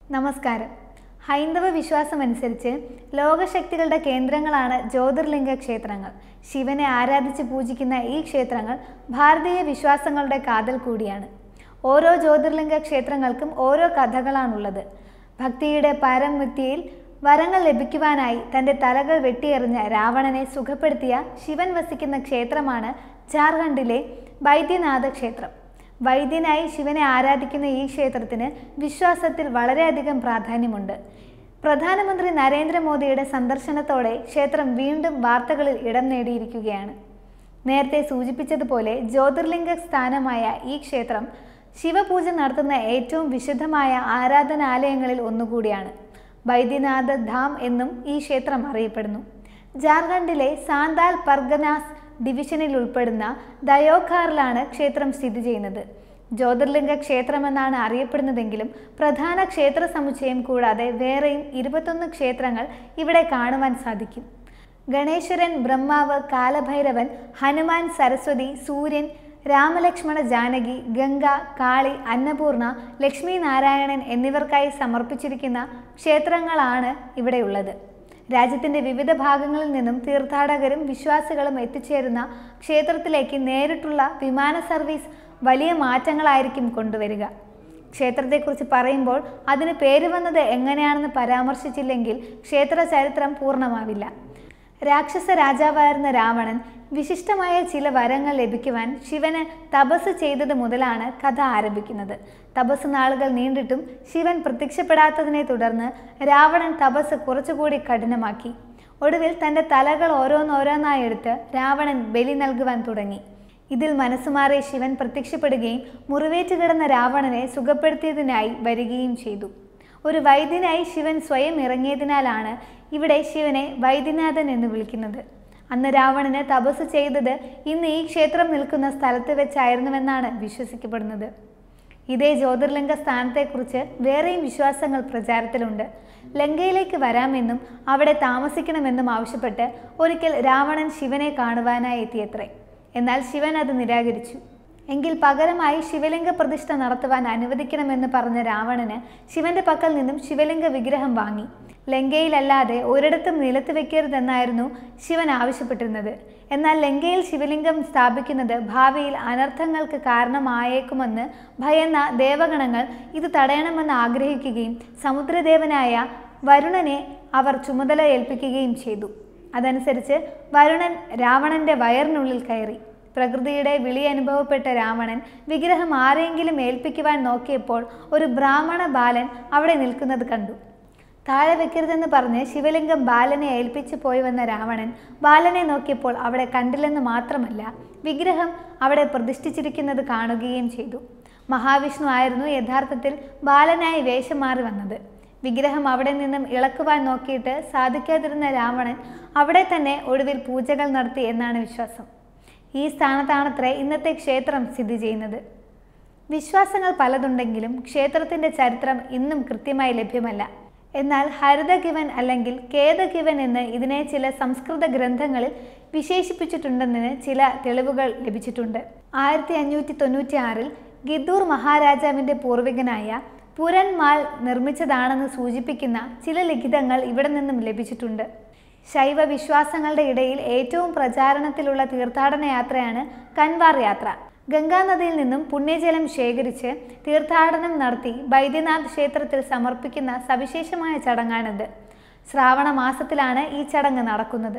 നമസ്കാരം ഹൈന്ദവ വിശ്വാസമനുസരിച്ച് ലോകശക്തികളുടെ കേന്ദ്രങ്ങളാണ് ജ്യോതിർലിംഗ ക്ഷേത്രങ്ങൾ ശിവനെ ആരാധിച്ച് പൂജിക്കുന്ന ഈ ക്ഷേത്രങ്ങൾ ഭാരതീയ വിശ്വാസങ്ങളുടെ കാതൽ കൂടിയാണ് ഓരോ ജ്യോതിർലിംഗ ക്ഷേത്രങ്ങൾക്കും ഓരോ കഥകളാണുള്ളത് ഭക്തിയുടെ പരംവിദ്യയിൽ വരങ്ങൾ ലഭിക്കുവാനായി തൻ്റെ തലകൾ വെട്ടിയെറിഞ്ഞ രാവണനെ സുഖപ്പെടുത്തിയ ശിവൻ വസിക്കുന്ന ക്ഷേത്രമാണ് ജാർഖണ്ഡിലെ വൈദ്യനാഥ ക്ഷേത്രം വൈദ്യനായി ശിവനെ ആരാധിക്കുന്ന ഈ ക്ഷേത്രത്തിന് വിശ്വാസത്തിൽ വളരെയധികം പ്രാധാന്യമുണ്ട് പ്രധാനമന്ത്രി നരേന്ദ്രമോദിയുടെ സന്ദർശനത്തോടെ ക്ഷേത്രം വീണ്ടും വാർത്തകളിൽ ഇടം നേടിയിരിക്കുകയാണ് നേരത്തെ സൂചിപ്പിച്ചതുപോലെ ജ്യോതിർലിംഗ സ്ഥാനമായ ഈ ക്ഷേത്രം ശിവപൂജ നടത്തുന്ന ഏറ്റവും വിശുദ്ധമായ ആരാധനാലയങ്ങളിൽ ഒന്നുകൂടിയാണ് വൈദ്യനാഥ ധാം എന്നും ഈ ക്ഷേത്രം അറിയപ്പെടുന്നു ജാർഖണ്ഡിലെ സാന്താൽ പർഗനാസ് ഡിവിഷനിൽ ഉൾപ്പെടുന്ന ദയോഖാറിലാണ് ക്ഷേത്രം സ്ഥിതി ചെയ്യുന്നത് ജ്യോതിർലിംഗ ക്ഷേത്രമെന്നാണ് അറിയപ്പെടുന്നതെങ്കിലും പ്രധാന ക്ഷേത്ര സമുച്ചയം കൂടാതെ വേറെയും ഇരുപത്തൊന്ന് ക്ഷേത്രങ്ങൾ ഇവിടെ കാണുവാൻ സാധിക്കും ഗണേശ്വരൻ ബ്രഹ്മാവ് കാലഭൈരവൻ ഹനുമാൻ സരസ്വതി സൂര്യൻ രാമലക്ഷ്മണ ജാനകി ഗംഗ കാളി അന്നപൂർണ ലക്ഷ്മി നാരായണൻ എന്നിവർക്കായി സമർപ്പിച്ചിരിക്കുന്ന ക്ഷേത്രങ്ങളാണ് ഇവിടെയുള്ളത് രാജ്യത്തിൻ്റെ വിവിധ ഭാഗങ്ങളിൽ നിന്നും തീർത്ഥാടകരും വിശ്വാസികളും എത്തിച്ചേരുന്ന ക്ഷേത്രത്തിലേക്ക് നേരിട്ടുള്ള വിമാന സർവീസ് വലിയ മാറ്റങ്ങളായിരിക്കും കൊണ്ടുവരിക ക്ഷേത്രത്തെക്കുറിച്ച് പറയുമ്പോൾ അതിന് പേര് വന്നത് എങ്ങനെയാണെന്ന് പരാമർശിച്ചില്ലെങ്കിൽ ക്ഷേത്ര ചരിത്രം പൂർണ്ണമാവില്ല രാക്ഷസ രാജാവായിരുന്ന രാവണൻ വിശിഷ്ടമായ ചില വരങ്ങൾ ലഭിക്കുവാൻ ശിവന് തപസ് ചെയ്തത് മുതലാണ് കഥ ആരംഭിക്കുന്നത് തപസ് നാളുകൾ നീണ്ടിട്ടും ശിവൻ പ്രത്യക്ഷപ്പെടാത്തതിനെ തുടർന്ന് രാവണൻ തപസ് കുറച്ചുകൂടി കഠിനമാക്കി ഒടുവിൽ തൻ്റെ തലകൾ ഓരോന്നോരോന്നായി എടുത്ത് രാവണൻ ബലി നൽകുവാൻ തുടങ്ങി ഇതിൽ മനസ്സുമാറി ശിവൻ പ്രത്യക്ഷപ്പെടുകയും മുറിവേറ്റ് കിടന്ന രാവണനെ സുഖപ്പെടുത്തിയതിനായി വരികയും ചെയ്തു ഒരു വൈദ്യനായി ശിവൻ സ്വയം ഇറങ്ങിയതിനാലാണ് ഇവിടെ ശിവനെ വൈദ്യനാഥൻ എന്ന് വിളിക്കുന്നത് അന്ന് രാവണന് തപസ് ചെയ്തത് ഇന്ന് ഈ ക്ഷേത്രം നിൽക്കുന്ന സ്ഥലത്ത് വെച്ചായിരുന്നുവെന്നാണ് വിശ്വസിക്കപ്പെടുന്നത് ഇതേ ജ്യോതിർലിംഗ സ്ഥാനത്തെക്കുറിച്ച് വേറെയും വിശ്വാസങ്ങൾ പ്രചാരത്തിലുണ്ട് ലങ്കയിലേക്ക് വരാമെന്നും അവിടെ താമസിക്കണമെന്നും ആവശ്യപ്പെട്ട് ഒരിക്കൽ രാവണൻ ശിവനെ കാണുവാനായി എത്തിയത്രേ എന്നാൽ ശിവൻ അത് നിരാകരിച്ചു എങ്കിൽ പകരമായി ശിവലിംഗ പ്രതിഷ്ഠ നടത്തുവാൻ അനുവദിക്കണമെന്ന് പറഞ്ഞ രാവണന് ശിവന്റെ പക്കൽ നിന്നും ശിവലിംഗ വിഗ്രഹം വാങ്ങി ലങ്കയിലല്ലാതെ ഒരിടത്തും നിലത്ത് വെക്കരുതെന്നായിരുന്നു ശിവൻ ആവശ്യപ്പെട്ടിരുന്നത് എന്നാൽ ലങ്കയിൽ ശിവലിംഗം സ്ഥാപിക്കുന്നത് ഭാവിയിൽ അനർത്ഥങ്ങൾക്ക് കാരണമായേക്കുമെന്ന് ഭയന്ന ദേവഗണങ്ങൾ ഇത് തടയണമെന്ന് ആഗ്രഹിക്കുകയും സമുദ്രദേവനായ വരുണനെ അവർ ചുമതല ഏൽപ്പിക്കുകയും ചെയ്തു അതനുസരിച്ച് വരുണൻ രാവണന്റെ വയറിനുള്ളിൽ കയറി പ്രകൃതിയുടെ വിളി അനുഭവപ്പെട്ട രാവണൻ വിഗ്രഹം ആരെങ്കിലും ഏൽപ്പിക്കുവാൻ നോക്കിയപ്പോൾ ഒരു ബ്രാഹ്മണ ബാലൻ അവിടെ നിൽക്കുന്നത് കണ്ടു താഴെ വെക്കരുതെന്ന് പറഞ്ഞ് ശിവലിംഗം ബാലനെ ഏൽപ്പിച്ചു പോയി വന്ന രാവണൻ ബാലനെ നോക്കിയപ്പോൾ അവിടെ കണ്ടില്ലെന്ന് മാത്രമല്ല വിഗ്രഹം അവിടെ പ്രതിഷ്ഠിച്ചിരിക്കുന്നത് കാണുകയും ചെയ്തു മഹാവിഷ്ണു ആയിരുന്നു യഥാർത്ഥത്തിൽ ബാലനായി വേഷം മാറി വന്നത് വിഗ്രഹം അവിടെ നിന്നും ഇളക്കുവാൻ നോക്കിയിട്ട് സാധിക്കാതിരുന്ന രാവണൻ അവിടെ തന്നെ ഒടുവിൽ പൂജകൾ നടത്തി എന്നാണ് വിശ്വാസം ഈ സ്ഥാനത്താണത്രേ ഇന്നത്തെ ക്ഷേത്രം സ്ഥിതി ചെയ്യുന്നത് വിശ്വാസങ്ങൾ പലതുണ്ടെങ്കിലും ക്ഷേത്രത്തിൻ്റെ ചരിത്രം ഇന്നും കൃത്യമായി ലഭ്യമല്ല എന്നാൽ ഹരിതകിവൻ അല്ലെങ്കിൽ കേതകിവൻ എന്ന് ഇതിനെ ചില സംസ്കൃത ഗ്രന്ഥങ്ങളിൽ വിശേഷിപ്പിച്ചിട്ടുണ്ടെന്നതിന് ചില തെളിവുകൾ ലഭിച്ചിട്ടുണ്ട് ആയിരത്തി അഞ്ഞൂറ്റി തൊണ്ണൂറ്റി ആറിൽ ഗിദ്ദൂർ മഹാരാജാവിൻ്റെ പൂർവികനായ പുരൻമാൽ നിർമ്മിച്ചതാണെന്ന് സൂചിപ്പിക്കുന്ന ചില ലിഖിതങ്ങൾ ഇവിടെ നിന്നും ലഭിച്ചിട്ടുണ്ട് ശൈവ വിശ്വാസങ്ങളുടെ ഇടയിൽ ഏറ്റവും പ്രചാരണത്തിലുള്ള തീർത്ഥാടന യാത്രയാണ് കൻവാർ യാത്ര ഗംഗാനദിയിൽ നിന്നും പുണ്യജലം ശേഖരിച്ച് തീർത്ഥാടനം നടത്തി ബൈദ്യനാഥ് ക്ഷേത്രത്തിൽ സമർപ്പിക്കുന്ന സവിശേഷമായ ചടങ്ങാണിത് ശ്രാവണ മാസത്തിലാണ് ഈ ചടങ്ങ് നടക്കുന്നത്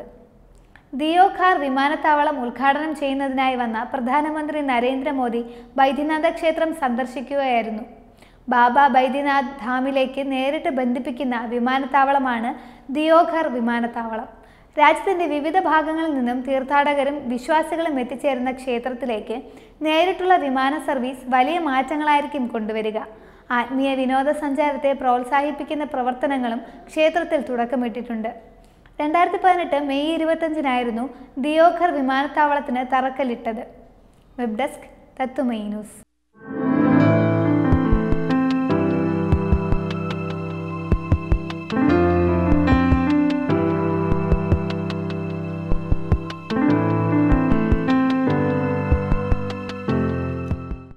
ദിയോഖാർ വിമാനത്താവളം ഉദ്ഘാടനം ചെയ്യുന്നതിനായി വന്ന പ്രധാനമന്ത്രി നരേന്ദ്രമോദി ബൈദ്യനാഥ ക്ഷേത്രം സന്ദർശിക്കുകയായിരുന്നു ബാബ ബൈദ്യനാഥ് ധാമിലേക്ക് നേരിട്ട് ബന്ധിപ്പിക്കുന്ന വിമാനത്താവളമാണ് ദിയോഘർ വിമാനത്താവളം രാജ്യത്തിൻ്റെ വിവിധ ഭാഗങ്ങളിൽ നിന്നും തീർത്ഥാടകരും വിശ്വാസികളും എത്തിച്ചേരുന്ന ക്ഷേത്രത്തിലേക്ക് നേരിട്ടുള്ള വിമാന സർവീസ് വലിയ മാറ്റങ്ങളായിരിക്കും കൊണ്ടുവരിക ആത്മീയ വിനോദസഞ്ചാരത്തെ പ്രോത്സാഹിപ്പിക്കുന്ന പ്രവർത്തനങ്ങളും ക്ഷേത്രത്തിൽ തുടക്കമിട്ടിട്ടുണ്ട് രണ്ടായിരത്തി പതിനെട്ട് മെയ് ഇരുപത്തഞ്ചിനായിരുന്നു ദിയോഘർ വിമാനത്താവളത്തിന് തറക്കല്ലിട്ടത് വെബ് ഡെസ്ക് തത്തുമൈ ന്യൂസ്